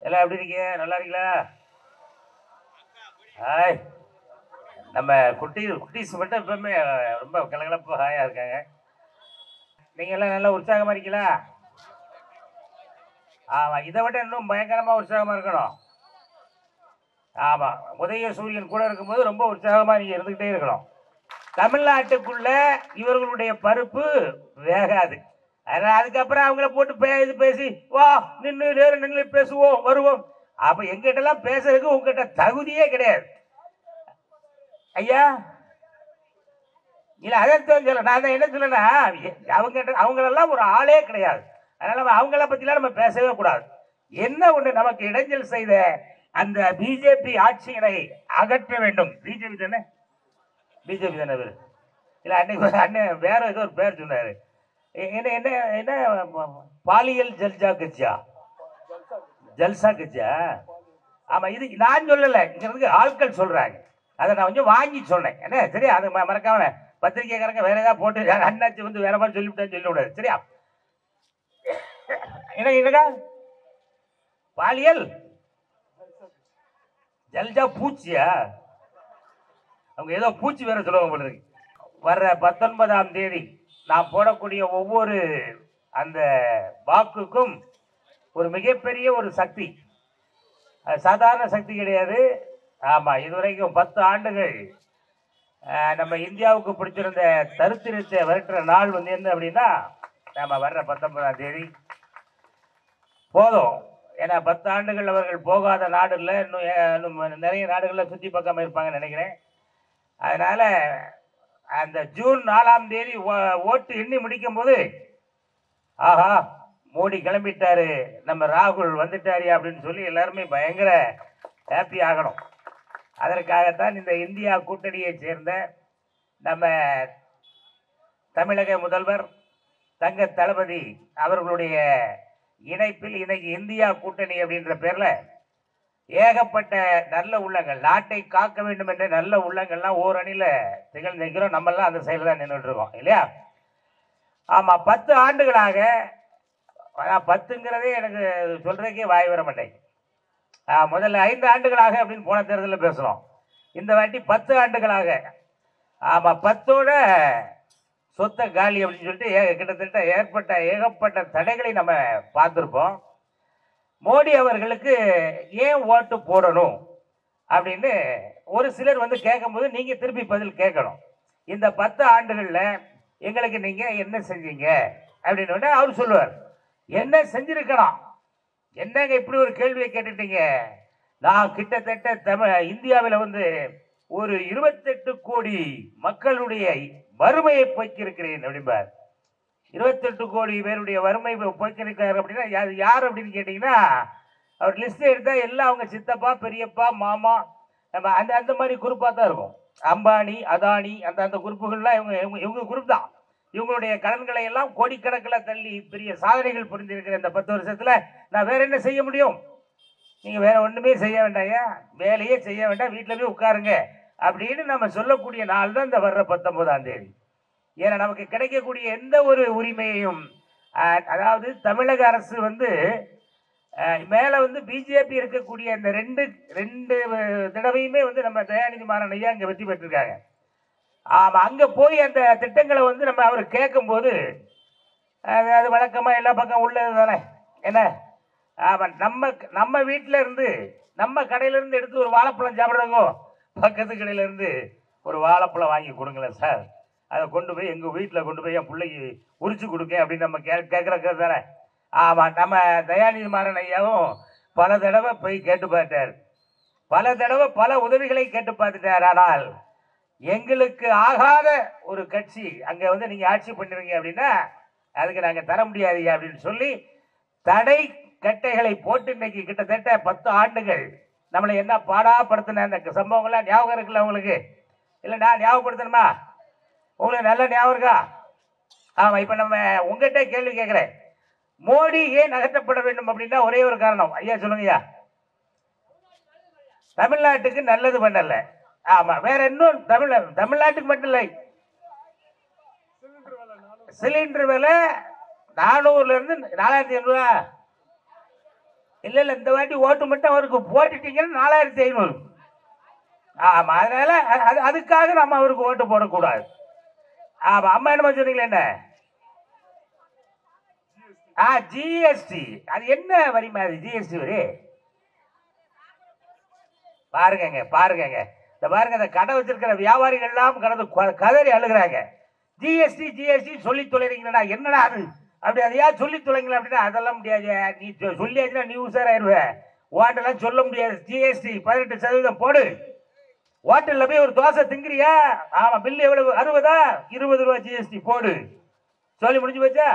எல்லாம் எப்படி இருக்கீங்க நல்லா இருக்கீங்களா ஹாய் நம்ம குட்டி குட்டீஸ் மட்டும் எப்பவுமே ரொம்ப கலகலப்பு ஹாயாக இருக்காங்க நீங்கள் எல்லாம் நல்லா உற்சாகமாக இருக்கீங்களா ஆமாம் இதை விட இன்னும் பயங்கரமாக உற்சாகமாக இருக்கணும் ஆமாம் உதய சூரியன் கூட இருக்கும்போது ரொம்ப உற்சாகமாக நீங்கள் இருந்துக்கிட்டே இருக்கணும் தமிழ்நாட்டுக்குள்ள இவர்களுடைய பருப்பு வேகாது அதனால் அதுக்கப்புறம் அவங்கள போட்டு பே இது பேசி வா நின்று நேரு நின்று பேசுவோம் வருவோம் அப்போ எங்கிட்டலாம் பேசுறதுக்கு உங்ககிட்ட தகுதியே கிடையாது ஐயா இல்லை அதை சொல்ல நான் தான் என்ன சொல்லனா அவங்க அவங்களெல்லாம் ஒரு ஆளே கிடையாது அதனால நம்ம அவங்கள பற்றிலாம் நம்ம பேசவே கூடாது என்ன ஒன்று நமக்கு இடைஞ்சல் செய்த அந்த பிஜேபி ஆட்சியினை அகற்ற வேண்டும் பிஜேபி தானே பிஜேபி தானே பேர் இல்லை அன்னைக்கு ஒரு அண்ணன் வேற ஏதோ ஒரு பேர் சொன்னார் என்ன என்ன என்ன பாலியல் ஜல்ஜா கட்சியா ஜல்சா கட்சியா ஆமாம் இது நான் சொல்லலை இங்கிறதுக்கு ஆட்கள் சொல்கிறாங்க அதை நான் கொஞ்சம் வாங்கி சொன்னேன் என்ன சரியா அது ம- மறக்காம பத்திரிக்கைக்காரங்க வேற ஏதாவது போட்டு அண்ணாச்சி வந்து வேற மாதிரி சொல்லிவிட்டேன்னு சொல்லக்கூடாது சரியா என்ன என்னடா பாலியல் ஜல்ஜா பூச்சியா அவங்க ஏதோ பூச்சி வேற சொல்லுவாங்க போல இருக்கு வர்ற பத்தொன்பதாம் தேதி நான் போடக்கூடிய ஒவ்வொரு அந்த வாக்குக்கும் ஒரு மிகப்பெரிய ஒரு சக்தி அது சாதாரண சக்தி கிடையாது ஆமாம் இதுவரைக்கும் பத்து ஆண்டுகள் அஹ், நம்ம இந்தியாவுக்கு பிடிச்சிருந்த தருத்திரத்தை விரட்டுற நாள் வந்து என்ன அப்படின்னா நம்ம வர்ற பத்தொன்பதாம் தேதி போதும் ஏன்னா பத்து ஆண்டுகள் அவர்கள் போகாத நாடு இல்லை இன்னும் ஏ- இன்னும் நிறைய நாடுகளில் சுற்றி பார்க்காம இருப்பாங்கன்னு நினைக்கிறேன் அதனால அந்த ஜூன் நாலாம் தேதி ஓ- ஓட்டு எண்ணி முடிக்கும் போது ஆஹா மோடி கிளம்பிட்டாரு நம்ம ராகுல் வந்துட்டாரு அப்படின்னு சொல்லி எல்லாருமே பயங்கர ஹாப்பி ஆகணும் அதற்காகத்தான் இந்த இந்தியா கூட்டணியை சேர்ந்த நம்ம தமிழக முதல்வர் தங்க தளபதி அவர்களுடைய இணைப்பில் இன்னைக்கு இந்தியா கூட்டணி அப்படின்ற பேர்ல ஏகப்பட்ட நல்ல உள்ளங்கள் நாட்டை காக்க வேண்டும் என்ற நல்ல உள்ளங்கள்லாம் ஓரணியில் திகழ் நிற்கிறோம் நம்மெல்லாம் அந்த சைடில் தான் நின்றுட்டு இருக்கோம் இல்லையா ஆமாம் பத்து ஆண்டுகளாக அதான் பத்துங்கிறதே எனக்கு சொல்றதுக்கே வாய் வர மாட்டேங்குது ஆ, முதல்ல ஐந்து ஆண்டுகளாக அப்படின்னு போன தேர்தலில் பேசுகிறோம் இந்த வாட்டி பத்து ஆண்டுகளாக ஆமாம் பத்தோட சொத்த காலி அப்படின்னு சொல்லிட்டு ஏ கிட்டத்தட்ட ஏற்பட்ட ஏகப்பட்ட தடைகளை நம்ம பார்த்துருப்போம் மோடி அவர்களுக்கு ஏன் ஓட்டு போடணும் அப்படின்னு ஒரு சிலர் வந்து கேட்கும்போது நீங்கள் திருப்பி பதில் கேட்கணும் இந்த பத்து ஆண்டுகளில் எங்களுக்கு நீங்கள் என்ன செஞ்சீங்க அப்படின்னு உடனே அவர் சொல்லுவார் என்ன செஞ்சிருக்கணும் என்னங்க இப்படி ஒரு கேள்வியை கேட்டுட்டீங்க நான் கிட்டத்தட்ட தமிழ் இந்தியாவில் வந்து ஒரு இருபத்தெட்டு கோடி மக்களுடைய வறுமையை போக்கியிருக்கிறேன் அப்படிம்பார் இருபத்தெட்டு கோடி பேருடைய வறுமை போக்கியிருக்காரு அப்படின்னா யார் யார் அப்படின்னு கேட்டிங்கன்னா அவர் லிஸ்ட் எடுத்தால் எல்லாம் அவங்க சித்தப்பா பெரியப்பா மாமா நம்ம அந்த அந்த மாதிரி குரூப்பாக தான் இருக்கும் அம்பானி அதானி அந்த அந்த குரூப்புகள்லாம் இவங்க இவங்க இவங்க குரூப் தான் இவங்களுடைய கடன்களை எல்லாம் கோடிக்கணக்கில் தள்ளி பெரிய சாதனைகள் புரிந்திருக்கிற இந்த பத்து வருஷத்தில் நான் வேற என்ன செய்ய முடியும் நீங்கள் வேற ஒன்றுமே செய்ய வேண்டாயா வேலையே செய்ய வேண்டாம் வீட்டில் போய் உட்காருங்க அப்படின்னு நம்ம சொல்லக்கூடிய நாள் தான் இந்த வர்ற பத்தொன்பதாம் தேதி ஏன்னா நமக்கு கிடைக்கக்கூடிய எந்த ஒரு உரிமையையும் அஹ், அதாவது தமிழக அரசு வந்து மேலே வந்து பிஜேபி இருக்கக்கூடிய அந்த ரெண்டு ரெண்டு அஹ், தடவையுமே வந்து நம்ம தயாநிதி மாறன் ஐயா இங்கே வெற்றி பெற்றிருக்காங்க ஆமாம் அங்கே போய் அந்த திட்டங்களை வந்து நம்ம அவர் கேட்கும்போது அது அது வழக்கமாக எல்லா பக்கம் உள்ளது தானே என்ன ஆமாம் நம்ம நம்ம வீட்டில் இருந்து நம்ம கடையில இருந்து எடுத்து ஒரு வாழைப்பழம் சாப்பிட்றதோ பக்கத்து கடையில இருந்து ஒரு வாழைப்பழம் வாங்கி கொடுங்களேன் சார் அதை கொண்டு போய் எங்கள் வீட்டில் கொண்டு போய் என் பிள்ளைக்கு உரிச்சு கொடுக்க அப்படின்னு நம்ம கே கேட்குறது தானே ஆமாம் நம்ம தயாநிதி மாறன் ஐயாவும் பல தடவை போய் கேட்டு பார்த்தார் பல தடவை பல உதவிகளை கேட்டு பார்த்துட்டார் ஆனால் எங்களுக்கு ஆகாத ஒரு கட்சி அங்கே வந்து நீங்கள் ஆட்சி பண்ணுறீங்க அப்படின்னா அதுக்கு நாங்கள் தர முடியாது அப்படின்னு சொல்லி தடை கட்டைகளை போட்டு இன்னைக்கு கிட்டத்தட்ட பத்து ஆண்டுகள் நம்மளை என்ன பாடாப்படுத்தின அந்த சம்பவங்கள்லாம் ஞாபகம் இருக்குல்ல உங்களுக்கு இல்லை நான் ஞாபகப்படுத்தணுமா உங்களுக்கு நல்ல ஞாபகம் இருக்கா ஆமாம் இப்போ நம்ம உங்ககிட்ட கேள்வி கேட்குறேன் மோடி ஏன் அகற்றப்பட வேண்டும் அப்படின்னா ஒரே ஒரு காரணம் ஐயா சொல்லுங்கய்யா தமிழ்நாட்டுக்கு நல்லது பண்ணல ஆமா வேற இன்னும் தமிழ் தமிழ்நாட்டுக்கு மட்டும் இல்லை சிலிண்டர் விலை நானூறுல இருந்து நாலாயிரத்தி ஐநூறுவா இல்ல இல்ல இந்த வாட்டி ஓட்டு மட்டும் அவருக்கு போட்டுட்டீங்கன்னா நாலாயிரத்தி ஐநூறு ஆமா அதனால அ- அது அதுக்காக நம்ம அவருக்கு ஓட்டு போடக்கூடாது ஆமா அம்மா என்னமா சொன்னீங்களே என்ன ஆ ஜிஎஸ்டி அது என்ன வரிமா அது ஜிஎஸ்டி வரி பாருங்கங்க பாருங்கங்க இந்த பாருங்க இந்த கடை வச்சிருக்கிற வியாபாரிகள் எல்லாம் கடந்து கொ- கதறி அழுகுறாங்க ஜிஎஸ்டி ஜிஎஸ்டி சொல்லி தொலைறீங்களா என்னடா அது அப்படி அதையா சொல்லி தொலைங்களா அப்படின்னா அதெல்லாம் முடியாது நீ சொ- சொல்லியாச்சுன்னா நீ உஷாராயிருவ ஓட்டெல்லாம் சொல்ல முடியாது ஜிஎஸ்டி பதினெட்டு சதவீதம் போடு ஹோட்டல்ல போய் ஒரு தோசை திங்கிறியா ஆமா பில்லு எவ்வளவு அறுபதா இருபது ரூபா ஜிஎஸ்டி போடு சொல்லி முடிஞ்சு வச்சா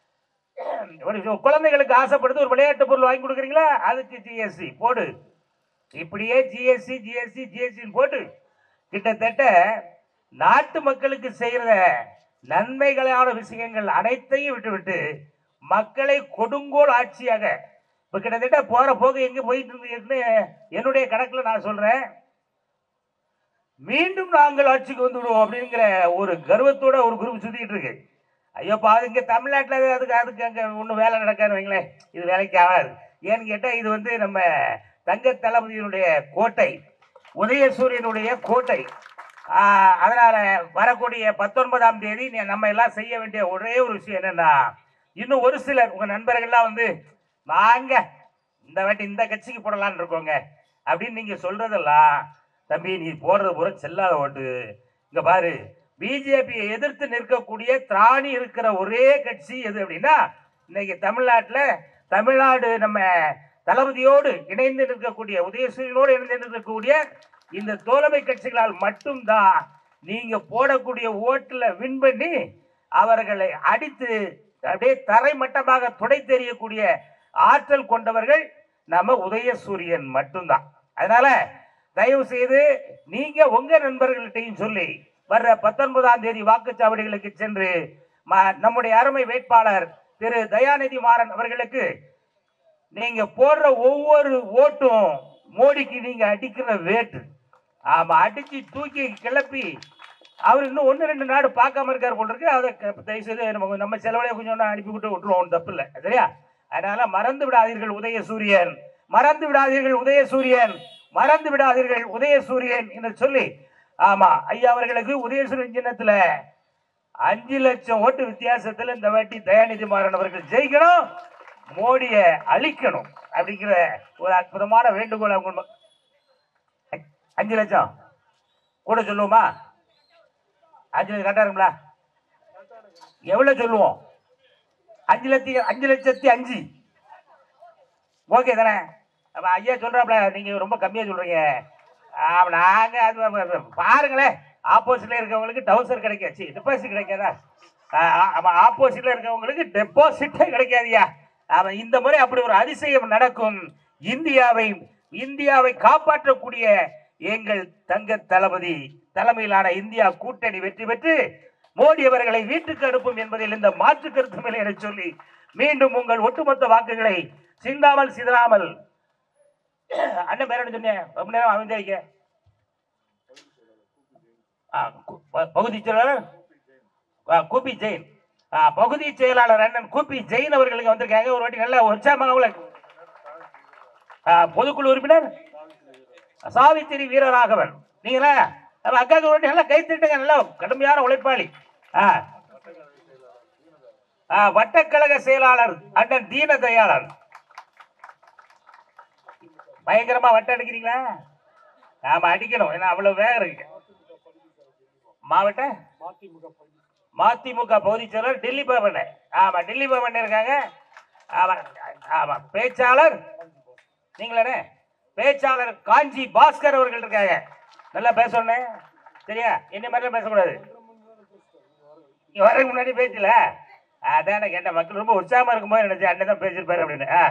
ஒரு குழந்தைகளுக்கு ஆசைப்படுது ஒரு விளையாட்டு பொருள் வாங்கி கொடுக்குறீங்களா அதுக்கு ஜிஎஸ்டி போடு இப்படியே ஜிஎஸ்டி ஜிஎஸ்டி ஜிஎஸ்டின்னு போட்டு கிட்டத்தட்ட நாட்டு மக்களுக்கு செய்கிற நன்மைகளான விஷயங்கள் அனைத்தையும் விட்டுவிட்டு மக்களை கொடுங்கோல் ஆட்சியாக இப்போ கிட்டத்தட்ட போற போக்கு எங்க போயிட்டு இருந்தீங்கன்னு என்னுடைய கணக்குல நான் சொல்றேன் மீண்டும் நாங்கள் ஆட்சிக்கு வந்து விடுவோம் அப்படிங்கிற ஒரு கர்வத்தோட ஒரு குரூப் சுத்திட்டு இருக்கு ஐயோப்பா அது இங்க தமிழ்நாட்டில் அது அதுக்கு அதுக்கு அங்க ஒன்றும் வேலை நடக்காது வைங்களேன் இது வேலைக்கு ஆகாது ஏன்னு கேட்டால் இது வந்து நம்ம தங்க தளபதியினுடைய கோட்டை உதயசூரியனுடைய கோட்டை ஆஹ், அதனால வரக்கூடிய பத்தொன்பதாம் தேதி நீ- நம்ம எல்லாம் செய்ய வேண்டிய ஒரே ஒரு விஷயம் என்னன்னா இன்னும் ஒரு சிலர் உங்க நண்பர்கள்லாம் வந்து வாங்க இந்த வாட்டி இந்த கட்சிக்கு போடலாம்னு இருக்கோங்க அப்படின்னு நீங்க சொல்றதெல்லாம் தம்பி நீ போடுறது பூரா செல்லாத ஓட்டு இங்க பாரு பிஜேபியை எதிர்த்து நிற்கக்கூடிய திராணி இருக்கிற ஒரே கட்சி எது அப்படின்னா இன்னைக்கு தமிழ்நாட்டில் தமிழ்நாடு நம்ம தளபதியோடு இணைந்து நிற்கக்கூடிய உதயசூரியனோடு இணைந்து நிற்கக்கூடிய இந்த தோழமை கட்சிகளால் மட்டும்தான் நீங்க போடக்கூடிய ஓட்டுல வின் பண்ணி அவர்களை அடித்து அப்படியே தரைமட்டமாக துடை தெரியக்கூடிய ஆற்றல் கொண்டவர்கள் நம்ம உதயசூரியன் மட்டும்தான் அதனால தயவு செய்து நீங்க உங்க நண்பர்கள்ட்டையும் சொல்லி வர்ற பத்தொன்பதாம் தேதி வாக்குச்சாவடிகளுக்கு சென்று ம- நம்முடைய அருமை வேட்பாளர் திரு தயாநிதி மாறன் அவர்களுக்கு நீங்க போடுற ஒவ்வொரு ஓட்டும் மோடிக்கு நீங்க அடிக்கிற வேட்டு ஆமா அடிச்சு தூக்கி கிளப்பி அவர் இன்னும் ஒன்று ரெண்டு நாடு பார்க்காம இருக்கார் போல் இருக்கு அதை க- தயவு செய்து நம்ம நம்ம செலவுலையே கொஞ்சம் ஒன்று அனுப்பி விட்டு விட்டுருவோம் ஒன்றும் தப்பு இல்லை சரியா அதனால மறந்து விடாதீர்கள் உதயசூரியன் மறந்து விடாதீர்கள் உதயசூரியன் மறந்து விடாதீர்கள் உதயசூரியன் என்று சொல்லி ஆமா ஐயா அவர்களுக்கு உதயசூரியன் சின்னத்துல அஞ்சு லட்சம் ஓட்டு வித்தியாசத்துல இந்த வாட்டி தயாநிதி மாறன் அவர்கள் ஜெயிக்கணும் மோடியை அழிக்கணும் அப்படிங்கிற ஒரு அற்புதமான வேண்டுகோள் அவங்க மு- அ- அஞ்சு லட்சம் கூட சொல்லுவோமா அஞ்சு லட்சம் கரெக்டா இருக்குங்களா எவ்வளவு சொல்லுவோம் அஞ்சு லட்சத்தி அஞ்சு லட்சத்தி அஞ்சு ஓகே தானே அப்ப ஐயா சொல்றாப்ல நீங்க ரொம்ப கம்மியா சொல்றீங்க ஆமா, நாங்க அது ப- ப- பாருங்களேன் ஆப்போசிட்ல இருக்கவங்களுக்கு டவுசர் கிடைக்காச்சு டெபாசிட் கிடைக்காதா ஆ, ஆ- ஆமா ஆப்போசிட்ல இருக்கவங்களுக்கு டெபாசிட்டே கிடைக்காதியா ஆமா இந்த முறை அப்படி ஒரு அதிசயம் நடக்கும் இந்தியாவை இந்தியாவை காப்பாற்றக்கூடிய எங்கள் தங்க தளபதி தலைமையிலான இந்தியா கூட்டணி வெற்றி பெற்று மோடி அவர்களை வீட்டுக்கு அனுப்பும் என்பதில் இந்த மாற்று கருத்துமில்லை என சொல்லி மீண்டும் உங்கள் ஒட்டுமொத்த வாக்குகளை சிந்தாமல் சிதறாமல் அண்ணன் பேர் என்ன சொன்னேன் ரொம்ப நேரம் அமைந்திருக்க பகுதி செயலாளர் ஆ, கூப்பி ஜெயின் ஆ, பகுதி செயலாளர் அண்ணன் கூப்பி ஜெயின் அவர்களுக்கு வந்திருக்காங்க ஒரு வாட்டி நல்ல உற்சாகமாக உள்ள ஆ, பொதுக்குழு உறுப்பினர் சாவித்திரி வீரராகவன் நீங்களா நம்ம அக்காவுக்கு ஒரு வாட்டி நல்லா கை தட்டுங்க நல்லா கடுமையான உழைப்பாளி ஆ ஆ, வட்டக்கழக செயலாளர் அண்ணன் தீன தயாளர் பயங்கரமா வட்டம் அடிக்கிறீங்களா ஆமா அடிக்கணும் ஏன்னா அவ்வளவு வேகம் இருக்கு மாவட்ட மதிமுக பொதுச் செயலர் டெல்லி பவன் ஆமா டெல்லி பவன் இருக்காங்க ஆமா ஆமா பேச்சாளர் நீங்களே பேச்சாளர் காஞ்சி பாஸ்கர் அவர்கள் இருக்காங்க நல்லா பேசணும் சரியா என்ன மாதிரிலாம் பேசக்கூடாது இங்க வரதுக்கு முன்னாடி பேசல அதான் கேட்டேன் மக்கள் ரொம்ப உற்சாகமா இருக்கும்போது நினைச்சு அண்ணன் தான் பேசியிருப்பாரு அப்படின்னு ஆ.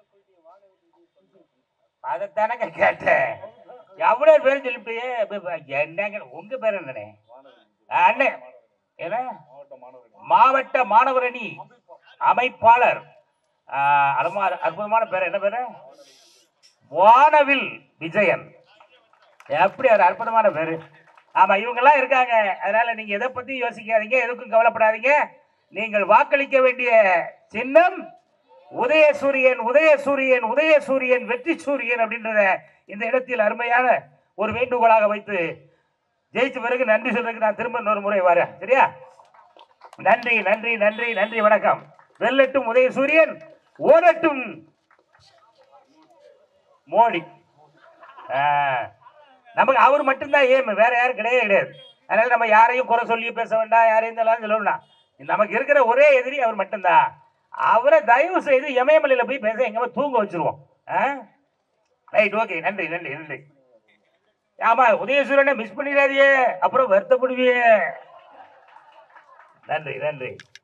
அதைத்தானங்க கேட்டேன் எவ்வளவு பேரும் சொல்லிவிட்டியே என்னங்க உங்க பேர் என்னண்ணே ஆ, அண்ணே என்ன மாவட்ட மாணவர் அணி அமைப்பாளர் ஆ, அலமா- அற்புதமான பேர் என்ன பேரு வானவில் விஜயன் எப்படி ஒரு அற்புதமான பேரு ஆமா இவங்க எல்லாம் இருக்காங்க அதனால நீங்க எதை பத்தி யோசிக்காதீங்க எதுக்கும் கவலைப்படாதீங்க நீங்கள் வாக்களிக்க வேண்டிய சின்னம் உதயசூரியன் உதயசூரியன் உதயசூரியன் வெற்றி சூரியன் அப்படின்றத இந்த இடத்தில் அருமையான ஒரு வேண்டுகோளாக வைத்து ஜெயிச்ச பிறகு நன்றி சொல்றதுக்கு நான் திரும்ப இன்னொரு முறை வரேன் சரியா நன்றி நன்றி நன்றி நன்றி வணக்கம் வெல்லட்டும் உதயசூரியன் ஓடட்டும் மோடி ஆ, நமக்கு அவர் மட்டும்தான் ஏம் வேற யாரும் கிடையவே கிடையாது அதனால நம்ம யாரையும் குறை சொல்லி பேச வேண்டாம் யாரையும் இதெல்லாம் சொல்ல வேண்டாம் நமக்கு இருக்கிற ஒரே எதிரி அவர் மட்டும்தான் அவரை தயவு செய்து இமயமலையில போய் பேச எங்க தூங்க வச்சிருவோம் ரைட் ஓகே நன்றி நன்றி நன்றி ஆமா உதயசூரனை மிஸ் பண்ணிடாதியே அப்புறம் வருத்தப்படுவியே நன்றி நன்றி